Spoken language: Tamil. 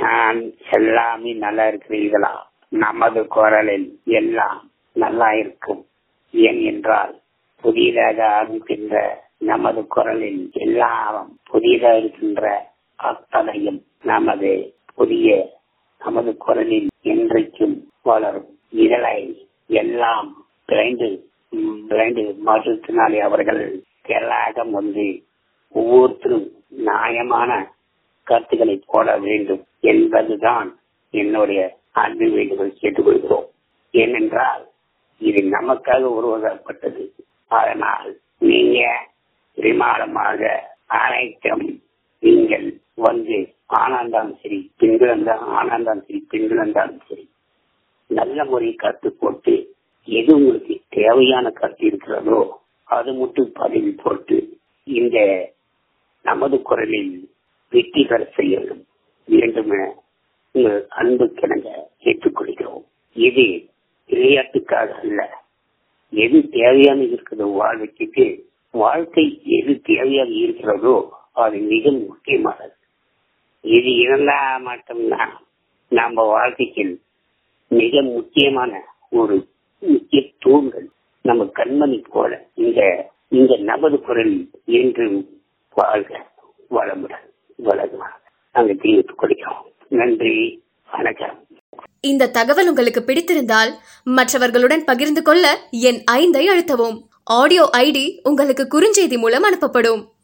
நான் எல்லாமே நல்லா இருக்கிறீர்களா நமது குரலில் எல்லாம் நல்லா இருக்கும் ஏன் என்றால் புதிதாக ஆரம்பிக்கின்ற நமது குரலில் எல்லாம் புதிதாக இருக்கின்ற அத்தனையும் நமது புதிய நமது குரலில் என்றைக்கும் வளரும் இதழை எல்லாம் பிளைண்டு பிளைண்டு மாற்றுத்திறனாளி அவர்கள் எல்லாகம் வந்து ஒவ்வொருத்தரும் நியாயமான கருத்துக்களை போட வேண்டும் என்பதுதான் என்னுடைய அன்பு வேண்டுகோள் கேட்டுக்கொள்கிறோம் ஏனென்றால் இது நமக்காக உருவாக்கப்பட்டது அதனால் நீங்க விமானமாக அனைத்தும் நீங்கள் வந்து ஆனாந்தாலும் சரி பெண்கள் இருந்தாலும் ஆனாந்தாலும் சரி பெண்கள் இருந்தாலும் சரி நல்ல முறையை கருத்து போட்டு எது உங்களுக்கு தேவையான கருத்து இருக்கிறதோ அது மட்டும் பதிவு போட்டு இந்த நமது குரலில் வெற்றி பெற செய்ய வேண்டும் என உங்கள் அன்பு கிணங்க கேட்டுக்கொள்கிறோம் இது விளையாட்டுக்காக அல்ல எது தேவையான இருக்கிறதோ வாழ்க்கைக்கு வாழ்க்கை எது தேவையாக இருக்கிறதோ அது மிக முக்கியமானது இது இருந்தா மட்டும்தான் நம்ம வாழ்க்கைக்கு மிக முக்கியமான ஒரு முக்கிய தூண்கள் நம்ம கண்மணி போல இந்த இந்த நமது குரல் என்று வாழ்க வளமுடன் வளருவாங்க நாங்கள் தெரிவித்துக் கொள்கிறோம் நன்றி வணக்கம் இந்த தகவல் உங்களுக்கு பிடித்திருந்தால் மற்றவர்களுடன் பகிர்ந்து கொள்ள என் ஐந்தை அழுத்தவும் ஆடியோ ஐடி உங்களுக்கு குறுஞ்செய்தி மூலம் அனுப்பப்படும்